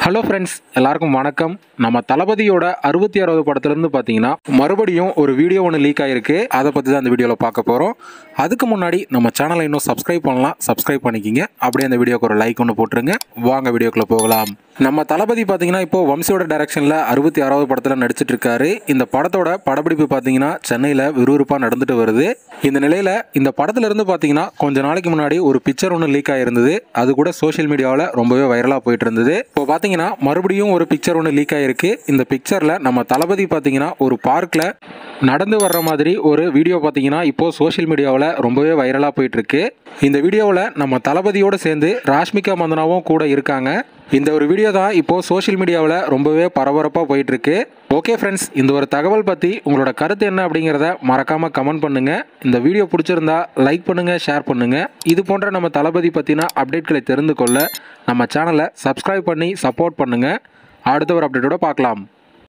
hello friends எல்லாருக்கும் வணக்கம் நம்ம தளபதியோட அறுபத்தி ஆறாவது படத்துலேருந்து பார்த்தீங்கன்னா மறுபடியும் ஒரு வீடியோ ஒன்று லீக் ஆகிருக்கு அதை பற்றி தான் இந்த வீடியோவில் பார்க்க போகிறோம் அதுக்கு முன்னாடி நம்ம சேனலை இன்னும் சப்ஸ்கிரைப் பண்ணலாம் சப்ஸ்கிரைப் பண்ணிக்கிங்க அப்படியே அந்த வீடியோக்கு ஒரு லைக் ஒன்று போட்டுருங்க வாங்க வீடியோக்குள்ளே போகலாம் நம்ம தளபதி பார்த்தீங்கன்னா இப்போ வம்சியோட டைரக்ஷனில் அறுபத்தி ஆறாவது படத்தில் நடிச்சிட்டு இருக்காரு இந்த படத்தோட படப்பிடிப்பு பார்த்தீங்கன்னா சென்னையில் விறுவிறுப்பாக நடந்துட்டு வருது இந்த நிலையில் இந்த படத்துல இருந்து பார்த்தீங்கன்னா கொஞ்ச நாளைக்கு முன்னாடி ஒரு பிக்சர் ஒன்று லீக் ஆகிருந்தது அது கூட சோஷியல் மீடியாவில் ரொம்பவே வைரலாக போயிட்டு இருந்தது இப்போ பார்த்தீங்கன்னா மறுபடியும் ஒரு பிக்சர் ஒன்று லீக் ஆகிருக்கு இந்த பிக்சரில் நம்ம தளபதி பார்த்தீங்கன்னா ஒரு பார்க்கில் நடந்து வர்ற மாதிரி ஒரு வீடியோ பார்த்தீங்கன்னா இப்போ சோஷியல் மீடியாவில் ரொம்பவே வைரலாக போயிட்டு இருக்கு இந்த வீடியோவில் நம்ம தளபதியோட சேர்ந்து ராஷ்மிகா மந்தனாவும் கூட இருக்காங்க இந்த ஒரு வீடியோ தான் இப்போ சோஷியல் மீடியாவில் ரொம்பவே பரபரப்பாக போயிட்டு இருக்கு ஓகே ஃப்ரெண்ட்ஸ் இந்த ஒரு தகவல் பற்றி உங்களோட கருத்து என்ன அப்படிங்கிறத மறக்காமல் கமெண்ட் பண்ணுங்க இந்த வீடியோ பிடிச்சிருந்தா லைக் பண்ணுங்க ஷேர் பண்ணுங்க இது போன்ற நம்ம தளபதி பற்றின அப்டேட்களை தெரிந்து கொள்ள நம்ம சேனலை சப்ஸ்கிரைப் பண்ணி சப்போர்ட் பண்ணுங்க அடுத்த ஒரு அப்டேட்டோட பார்க்கலாம்